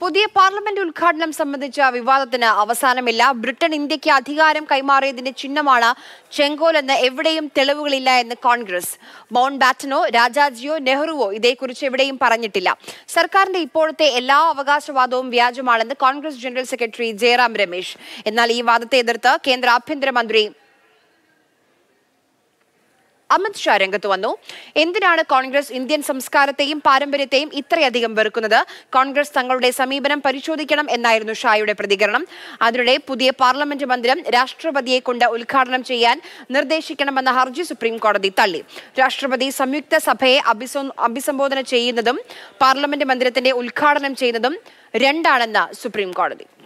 പുതിയ പാർലമെന്റ് ഉദ്ഘാടനം സംബന്ധിച്ച വിവാദത്തിന് അവസാനമില്ല ബ്രിട്ടൻ ഇന്ത്യക്ക് അധികാരം കൈമാറിയതിന്റെ ചിഹ്നമാണ് ചെങ്കോലെന്ന് എവിടെയും തെളിവുകളില്ല എന്ന് കോൺഗ്രസ് മൗണ്ട് ബാറ്റനോ രാജാജിയോ നെഹ്റുവോ ഇതേക്കുറിച്ച് എവിടെയും പറഞ്ഞിട്ടില്ല സർക്കാരിന്റെ ഇപ്പോഴത്തെ എല്ലാ അവകാശവാദവും വ്യാജമാണെന്ന് കോൺഗ്രസ് ജനറൽ സെക്രട്ടറി ജയറാം രമേശ് എന്നാൽ ഈ വാദത്തെ എതിർത്ത് കേന്ദ്ര ആഭ്യന്തരമന്ത്രി അമിത് ഷാ രംഗത്ത് വന്നു എന്തിനാണ് കോൺഗ്രസ് ഇന്ത്യൻ സംസ്കാരത്തെയും പാരമ്പര്യത്തെയും ഇത്രയധികം വെറുക്കുന്നത് കോൺഗ്രസ് തങ്ങളുടെ സമീപനം പരിശോധിക്കണം എന്നായിരുന്നു ഷായുടെ പ്രതികരണം അതിനിടെ പുതിയ പാർലമെന്റ് മന്ദിരം രാഷ്ട്രപതിയെ കൊണ്ട് ഉദ്ഘാടനം ചെയ്യാൻ നിർദ്ദേശിക്കണമെന്ന ഹർജി സുപ്രീം കോടതി തള്ളി രാഷ്ട്രപതി സംയുക്ത സഭയെ അഭിസോ- അഭിസംബോധന ചെയ്യുന്നതും പാർലമെന്റ് മന്ദിരത്തിന്റെ ഉദ്ഘാടനം ചെയ്യുന്നതും രണ്ടാണെന്ന് സുപ്രീം കോടതി